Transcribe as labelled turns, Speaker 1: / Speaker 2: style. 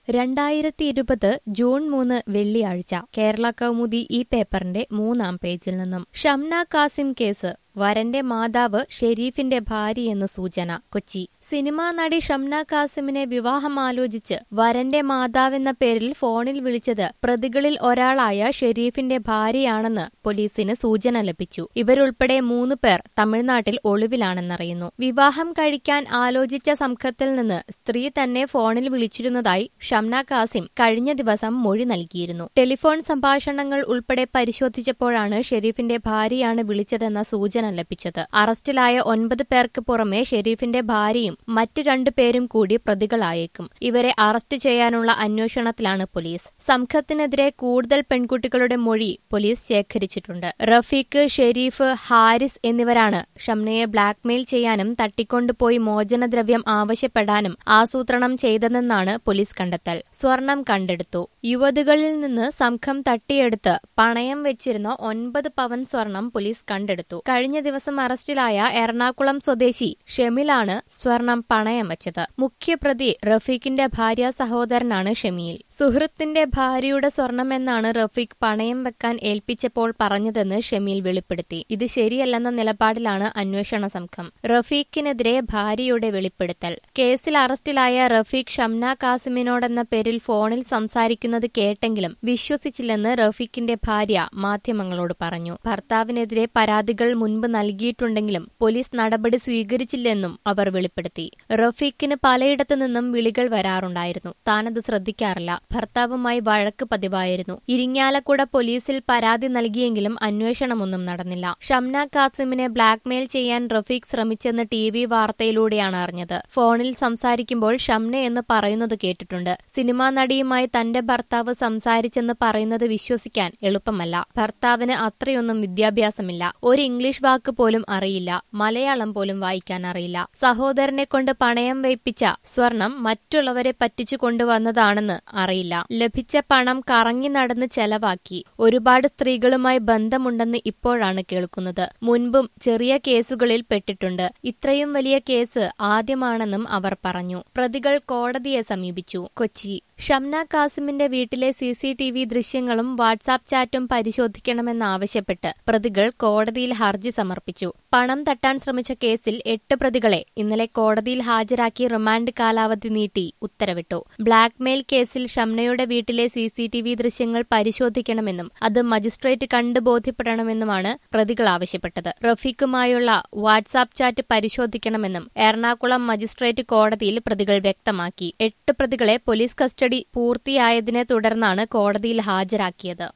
Speaker 1: രണ്ടായിരത്തി ഇരുപത് ജൂൺ മൂന്ന് വെള്ളിയാഴ്ച കേരള കൗമുദി ഈ പേപ്പറിന്റെ മൂന്നാം പേജിൽ നിന്നും ഷംന കാസിം കേസ് വരന്റെ മാതാവ് ഷെരീഫിന്റെ ഭാര്യയെന്ന് സൂചന കൊച്ചി സിനിമാ നടി ഷംന കാസിമിനെ വിവാഹം ആലോചിച്ച് വരന്റെ മാതാവെന്ന പേരിൽ ഫോണിൽ വിളിച്ചത് പ്രതികളിൽ ഒരാളായ ഷെരീഫിന്റെ ഭാര്യയാണെന്ന് പോലീസിന് സൂചന ലഭിച്ചു ഇവരുൾപ്പെടെ മൂന്ന് പേർ തമിഴ്നാട്ടിൽ ഒളിവിലാണെന്നറിയുന്നു വിവാഹം കഴിക്കാൻ ആലോചിച്ച സംഘത്തിൽ നിന്ന് സ്ത്രീ തന്നെ ഫോണിൽ വിളിച്ചിരുന്നതായി ഷംന കാസിം കഴിഞ്ഞ ദിവസം മൊഴി നൽകിയിരുന്നു ടെലിഫോൺ സംഭാഷണങ്ങൾ ഉൾപ്പെടെ പരിശോധിച്ചപ്പോഴാണ് ഷെരീഫിന്റെ ഭാര്യയാണ് വിളിച്ചതെന്ന സൂചന ലഭിച്ചത് അറസ്റ്റിലായ ഒൻപത് പേർക്ക് പുറമെ ഷെരീഫിന്റെ ഭാര്യയും മറ്റു രണ്ടു പേരും കൂടി പ്രതികളായേക്കും ഇവരെ അറസ്റ്റ് ചെയ്യാനുള്ള അന്വേഷണത്തിലാണ് പോലീസ് സംഘത്തിനെതിരെ കൂടുതൽ പെൺകുട്ടികളുടെ മൊഴി പോലീസ് ശേഖരിച്ചിട്ടുണ്ട് റഫീഖ് ഷെരീഫ് ഹാരിസ് എന്നിവരാണ് ഷംനയെ ബ്ലാക്ക്മെയിൽ ചെയ്യാനും തട്ടിക്കൊണ്ടുപോയി മോചനദ്രവ്യം ആവശ്യപ്പെടാനും ആസൂത്രണം ചെയ്തതെന്നാണ് പോലീസ് കണ്ടെത്തൽ സ്വർണം കണ്ടെടുത്തു യുവതികളിൽ നിന്ന് സംഘം തട്ടിയെടുത്ത് പണയം വെച്ചിരുന്ന ഒൻപത് പവൻ സ്വർണം പോലീസ് കണ്ടെടുത്തു കഴിഞ്ഞ ദിവസം അറസ്റ്റിലായ എറണാകുളം സ്വദേശി ഷെമിലാണ് സ്വർണം പണയം വെച്ചത് മുഖ്യപ്രതി റഫീഖിന്റെ ഭാര്യ സഹോദരനാണ് ഷെമിയിൽ സുഹൃത്തിന്റെ ഭാര്യയുടെ സ്വർണമെന്നാണ് റഫീഖ് പണയം വെക്കാൻ ഏൽപ്പിച്ചപ്പോൾ പറഞ്ഞതെന്ന് ഷെമീൽ വെളിപ്പെടുത്തി ഇത് ശരിയല്ലെന്ന നിലപാടിലാണ് അന്വേഷണ സംഘം റഫീഖിനെതിരെ ഭാര്യയുടെ വെളിപ്പെടുത്തൽ കേസിൽ അറസ്റ്റിലായ റഫീഖ് ഷംന കാസിമിനോടെന്ന പേരിൽ ഫോണിൽ സംസാരിക്കുന്നത് കേട്ടെങ്കിലും വിശ്വസിച്ചില്ലെന്ന് റഫീഖിന്റെ ഭാര്യ മാധ്യമങ്ങളോട് പറഞ്ഞു ഭർത്താവിനെതിരെ പരാതികൾ മുൻപ് നൽകിയിട്ടുണ്ടെങ്കിലും പോലീസ് നടപടി സ്വീകരിച്ചില്ലെന്നും അവർ വെളിപ്പെടുത്തി റഫീഖിന് പലയിടത്തു നിന്നും വിളികൾ വരാറുണ്ടായിരുന്നു താനത് ശ്രദ്ധിക്കാറില്ല ഭർത്താവുമായി വഴക്ക് പതിവായിരുന്നു ഇരിങ്ങാലക്കുട പോലീസിൽ പരാതി നൽകിയെങ്കിലും അന്വേഷണമൊന്നും നടന്നില്ല ഷംന കാസിമിനെ ബ്ലാക്ക്മെയിൽ ചെയ്യാൻ റഫീഖ് ശ്രമിച്ചെന്ന് ടി വി വാർത്തയിലൂടെയാണ് അറിഞ്ഞത് ഫോണിൽ സംസാരിക്കുമ്പോൾ ഷംന എന്ന് പറയുന്നത് കേട്ടിട്ടുണ്ട് സിനിമാ നടിയുമായി തന്റെ ഭർത്താവ് സംസാരിച്ചെന്ന് പറയുന്നത് വിശ്വസിക്കാൻ എളുപ്പമല്ല ഭർത്താവിന് അത്രയൊന്നും വിദ്യാഭ്യാസമില്ല ഒരു ഇംഗ്ലീഷ് വാക്ക് പോലും അറിയില്ല മലയാളം പോലും വായിക്കാൻ അറിയില്ല സഹോദരനെ കൊണ്ട് പണയം വയ്പ്പിച്ച സ്വർണം മറ്റുള്ളവരെ പറ്റിച്ചു കൊണ്ടുവന്നതാണെന്ന് അറിയില്ല ലഭിച്ച പണം കറങ്ങി നടന്ന് ചെലവാക്കി ഒരുപാട് സ്ത്രീകളുമായി ബന്ധമുണ്ടെന്ന് ഇപ്പോഴാണ് കേൾക്കുന്നത് മുൻപും ചെറിയ കേസുകളിൽ പെട്ടിട്ടുണ്ട് ഇത്രയും വലിയ കേസ് ആദ്യമാണെന്നും അവർ പറഞ്ഞു പ്രതികൾ കോടതിയെ സമീപിച്ചു കൊച്ചി ഷംന കാസിമിന്റെ വീട്ടിലെ സി സി ടി വി ദൃശ്യങ്ങളും വാട്സാപ്പ് ചാറ്റും പരിശോധിക്കണമെന്നാവശ്യപ്പെട്ട് പ്രതികൾ കോടതിയിൽ ഹർജി സമർപ്പിച്ചു പണം തട്ടാൻ ശ്രമിച്ച കേസിൽ എട്ട് പ്രതികളെ ഇന്നലെ കോടതിയിൽ ഹാജരാക്കി റിമാൻഡ് കാലാവധി നീട്ടി ഉത്തരവിട്ടു ബ്ലാക്ക്മെയിൽ കേസിൽ ഷംനയുടെ വീട്ടിലെ സി സി ടി വി ദൃശ്യങ്ങൾ പരിശോധിക്കണമെന്നും അത് മജിസ്ട്രേറ്റ് കണ്ടു ബോധ്യപ്പെടണമെന്നുമാണ് പ്രതികൾ ആവശ്യപ്പെട്ടത് റഫീഖുമായുള്ള വാട്സാപ്പ് ചാറ്റ് പരിശോധിക്കണമെന്നും എറണാകുളം മജിസ്ട്രേറ്റ് കോടതിയിൽ പ്രതികൾ വ്യക്തമാക്കി എട്ട് പ്രതികളെ പോലീസ് കസ്റ്റഡി പൂർത്തിയായതിനെ തുടർന്നാണ് കോടതിയിൽ ഹാജരാക്കിയത്